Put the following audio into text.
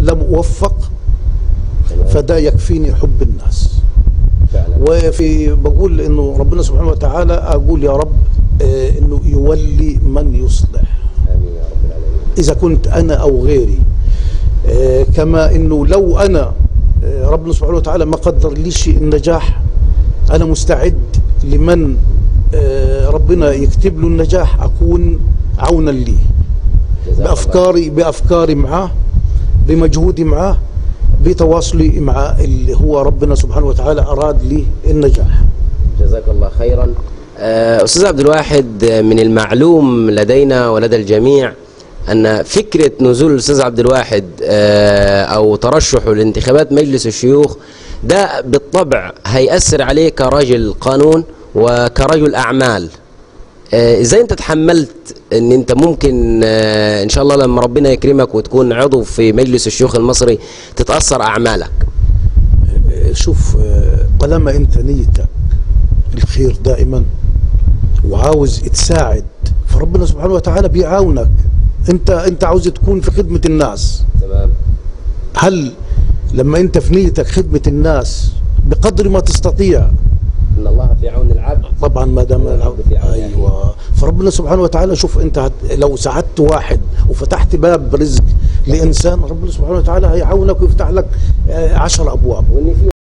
لم اوفق فده يكفيني حب الناس فعلا وفي بقول انه ربنا سبحانه وتعالى اقول يا رب آه، انه يولي من يصلح امين يا رب العالمين اذا كنت انا او غيري آه، كما انه لو انا آه، ربنا سبحانه وتعالى ما قدر ليش النجاح انا مستعد لمن آه، ربنا يكتب له النجاح اكون عونا ليه جزاك الله بافكاري بافكاري معاه بمجهودي معاه بتواصلي مع اللي هو ربنا سبحانه وتعالى اراد لي النجاح جزاك الله خيرا آه، أستاذ عبد الواحد آه، من المعلوم لدينا ولدى الجميع أن فكرة نزول الأستاذ عبد الواحد آه، أو ترشحه لانتخابات مجلس الشيوخ ده بالطبع هيأثر عليه كرجل قانون وكرجل أعمال آه، ازاي انت تحملت ان انت ممكن آه، ان شاء الله لما ربنا يكرمك وتكون عضو في مجلس الشيوخ المصري تتأثر أعمالك آه، شوف آه، طالما انت نيتك الخير دائما وعاوز تساعد فربنا سبحانه وتعالى بيعاونك انت انت عاوز تكون في خدمة الناس تمام هل لما انت في نيتك خدمة الناس بقدر ما تستطيع ان الله في عون العبد طبعا ما دام والعبد في عون أخيه. ايوه فربنا سبحانه وتعالى شوف انت هت لو ساعدت واحد وفتحت باب رزق لانسان ربنا سبحانه وتعالى هيعاونك ويفتح لك آه، عشر ابواب وان في